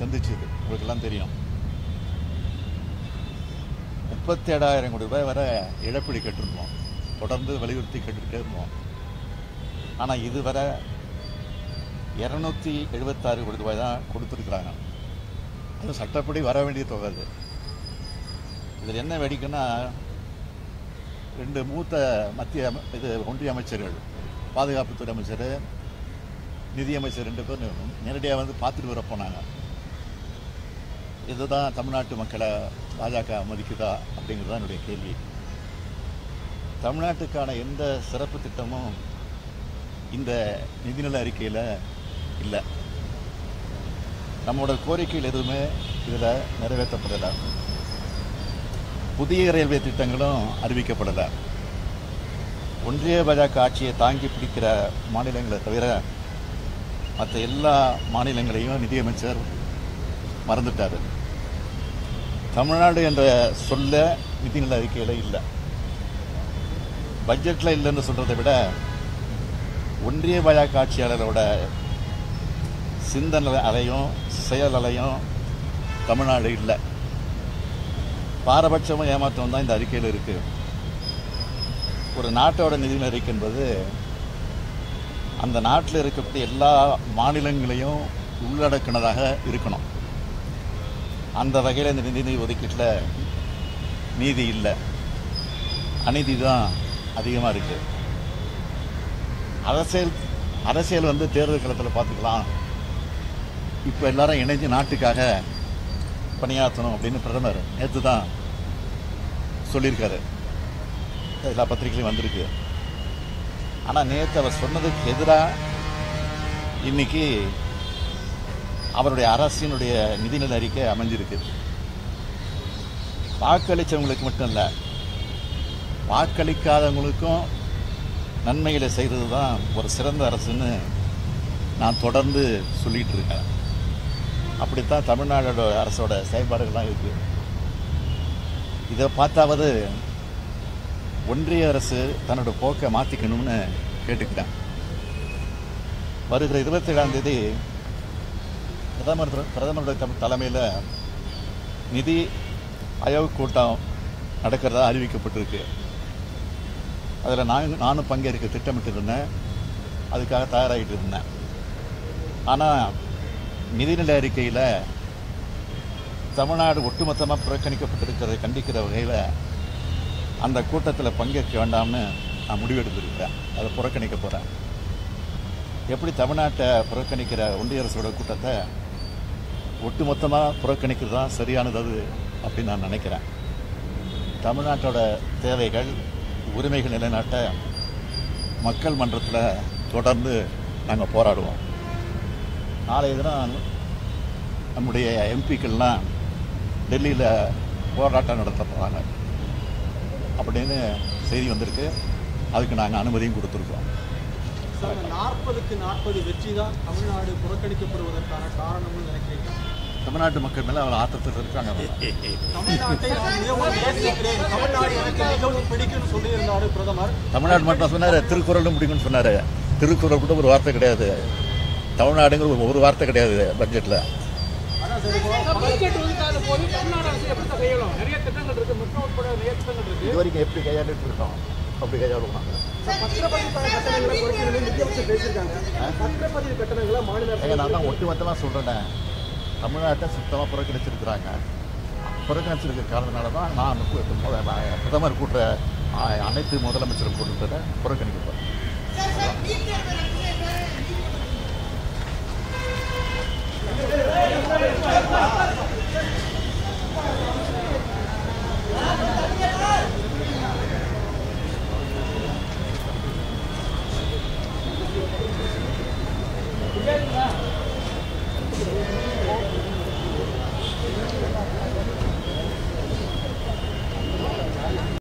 சந்திச்சது உங்களுக்கெல்லாம் தெரியும் முப்பத்தி ஏழாயிரம் கோடி ரூபாய் வரை இழப்பீடு கேட்டிருந்தோம் தொடர்ந்து வலியுறுத்தி கேட்டுக்கிட்டே இருந்தோம் ஆனால் இதுவரை இரநூத்தி எழுபத்தாறு கோடி ரூபாய் தான் கொடுத்துருக்குறாங்க அது சட்டப்படி வர வேண்டிய தொகை அது இதில் என்ன வேடிக்கைன்னா ரெண்டு மூத்த மத்திய அம- இது ஒன்றிய அமைச்சர்கள் பாதுகாப்புத்துறை அமைச்சர் நிதியமைச்சர் ரெண்டு பேரும் நேரடியாக வந்து பார்த்துட்டு வர போனாங்க இதுதான் தமிழ்நாட்டு மக்களை பாஜக மதிக்குதா அப்படிங்கிறது தான் என்னுடைய கேள்வி தமிழ்நாட்டுக்கான எந்த சிறப்பு திட்டமும் இந்த நிதிநிலை அறிக்கையில் இல்லை நம்மளோட கோரிக்கைகள் எதுவுமே இதில் நிறைவேற்றப்படலை புதிய ரயில்வே திட்டங்களும் அறிவிக்கப்படலை ஒன்றிய பாஜக ஆட்சியை தாங்கி பிடிக்கிற மாநிலங்களை தவிர மற்ற எல்லா மாநிலங்களையும் நிதியமைச்சர் மறந்துட்டார் தமிழ்நாடு என்ற சொல்ல நிதிநிலை அறிக்கையில் இல்லை பட்ஜெட்டில் இல்லைன்னு சொல்கிறதை விட ஒன்றிய பாஜக ஆட்சியாளரோட சிந்தனை அலையும் செயல் அலையும் தமிழ்நாடு இல்லை பாரபட்சமும் ஏமாற்றம் தான் இந்த அறிக்கையில் இருக்கு ஒரு நாட்டோட நிதி அறிக்கை என்பது அந்த நாட்டில் இருக்கக்கூடிய எல்லா மாநிலங்களையும் உள்ளடக்கினதாக இருக்கணும் அந்த வகையில் இந்த நிதி ஒதுக்கீட்டில் நீதி இல்லை அநீதி தான் அதிகமாக இருக்கு அரசியல் அரசியல் வந்து தேர்தல் களத்தில் பார்த்துக்கலாம் இப்போ எல்லாரும் இணைஞ்சு நாட்டுக்காக பணியாற்றணும் அப்படின்னு பிரதமர் நேற்று தான் சொல்லியிருக்காரு எல்லா பத்திரிகையிலையும் வந்திருக்கு ஆனால் நேற்று அவர் சொன்னதுக்கு எதிராக இன்னைக்கு அவருடைய அரசினுடைய நிதிநிலை அறிக்கை அமைஞ்சிருக்கு வாக்களித்தவங்களுக்கு மட்டும் இல்லை வாக்களிக்காதவங்களுக்கும் நன்மைகளை செய்கிறது தான் ஒரு சிறந்த அரசுன்னு நான் தொடர்ந்து சொல்லிட்டு இருக்கேன் அப்படித்தான் தமிழ்நாடோட அரசோட செயல்பாடுகள்லாம் இருக்கு இதை பார்த்தாவது ஒன்றிய அரசு தன்னோட போக்கை மாற்றிக்கணும்னு கேட்டுக்கிறேன் வருகிற இருபத்தி ஏழாம் தேதி பிரதமர் பிரதமருடைய தம்- தலைமையில் நிதி ஆயோக் கூட்டம் நடக்கிறதா அறிவிக்கப்பட்டிருக்கு அதில் நான் நானும் பங்கேற்க திட்டமிட்டு இருந்தேன் அதுக்காக தயாராகிட்டு இருந்தேன் ஆனால் நிதிநிலை அறிக்கையில் தமிழ்நாடு ஒட்டுமொத்தமாக புறக்கணிக்கப்பட்டிருக்கிறதை கண்டிக்கிற வகையில் அந்த கூட்டத்தில் பங்கேற்க வேண்டாம்னு நான் முடிவெடுத்திருக்கிறேன் அதை புறக்கணிக்க போகிறேன் எப்படி தமிழ்நாட்டை புறக்கணிக்கிற ஒன்றிய அரசோட கூட்டத்தை ஒட்டுமொத்தமாக புறக்கணிக்கிறது தான் சரியானது அது அப்படின்னு நான் நினைக்கிறேன் தமிழ்நாட்டோட தேவைகள் உரிமைகள் நிலைநாட்ட மக்கள் மன்றத்தில் தொடர்ந்து நாங்கள் போராடுவோம் நாளைய தினம் நம்முடைய எம்பிக்கள்லாம் டெல்லியில் போராட்டம் நடத்த போகிறாங்க அப்படின்னு செய்தி வந்திருக்கு அதுக்கு நாங்கள் அனுமதியும் கொடுத்துருக்கோம் சார் நாற்பதுக்கு நாற்பது வெற்றி தான் தமிழ்நாடு புறக்கணிக்கப்படுவதற்கான காரணம்னு நினைக்கிறீங்க தமிழ்நாட்டு மக்கள் மேலே அவர் ஆத்திரத்தில் இருக்காங்க தமிழ்நாட்டை நான் மிகவும் நேசிக்கிறேன் தமிழ்நாடு எனக்கு மிகவும் பிடிக்கும்னு சொல்லியிருந்தாரு பிரதமர் தமிழ்நாடு மட்டும் சொன்னார் திருக்குறளும் பிடிக்கும்னு சொன்னார் திருக்குறள் கூட ஒரு வார்த்தை கிடையாது தமிழ்நாடுங்கிற ஒரு- ஒரு வார்த்தை கிடையாது பட்ஜெட்டில் அதான் சார் இப்போ பட்ஜெட் ஒதுக்காத போது தமிழ்நாடு அரசு எப்படி தான் செய்யணும் நிறைய திட்டங்கள் இருக்கு மெட்ரோ உட்பட நிறைய திட்டங்கள் இருக்கு இது வரைக்கும் எப்படி கையாண்டுட்டு இருக்கோம் அப்படி கையாளுவோம் நாங்கள் பத்திரப்பதிவு கட்டணங்களை குறைக்கணும்னு நிதியமைச்சர் பேசியிருக்காங்க பத்திரப்பதிவு கட்டணங்களை மாநில அரசு ஏங்க நான் தான் ஒட்டுமொத்தமாக சொல்கிறேன் தமிழ்நாட்டை சுத்தமாக புறக்கணிச்சிருக்கிறாங்க புறக்கணிச்சிருக்க காரணத்தினால தான் நான் கு- பிரதமர் கூட்டுற அ- அனைத்து முதலமைச்சர் கூட்டத்தில் புறக்கணி